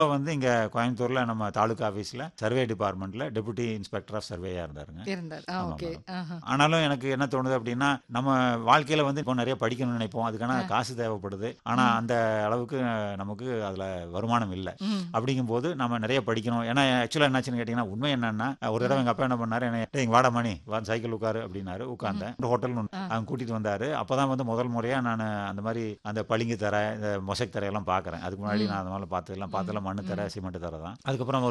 இப்போ வந்து இங்கே கோயம்புத்தூரில் நம்ம தாலுகா ஆஃபீஸில் சர்வே டிபார்ட்மெண்ட்டில் டெபுட்டி இன்ஸ்பெக்டர் ஆஃப் சர்வேயாக இருந்தாருங்க இருந்தார் ஆ ஆமா, ஓகே மேடம். ஆனாலும் எனக்கு என்ன தோணுது அப்படின்னா நம்ம வாழ்க்கையில் வந்து இப்போ நிறைய படிக்கணும்னு நினைப்போம் அதுக்கான ஆ. காசு தேவைப்படுது ஆனால் அந்த அளவுக்கு நமக்கு அதில் வருமானம் இல்லை ம் அப்படிங்கும்போது நம்ம நிறைய படிக்கணும் ஏன்னா ஆக்சுவலாக என்னாச்சுன்னு கேட்டிங்கன்னா உண்மை என்னன்னா ஒரு தடவை எங்கள் அப்பா என்ன பண்ணாரு என்ன டேய் இங்க வாடா மணி வா சைக்கிள் உட்காரு அப்படின்னாரு உட்காந்தேன் ஒரு ஹோட்டல் ஆ. அவங்க கூட்டிட்டு வந்தாரு அப்பதான் வந்து முதல் முறையா நான் அந்த மாதிரி அந்த பளிங்கு தரை இந்த மொசைக் தரையெல்லாம் பார்க்கறேன் அதுக்கு முன்னாடி ம். நான் அந்த மாதிரி பார்த்ததெல்லாம் பார்த்ததெல்லாம் மண்ணு தரை சிமெண்ட் தரை தான் அதுக்கப்புறம் ஒரு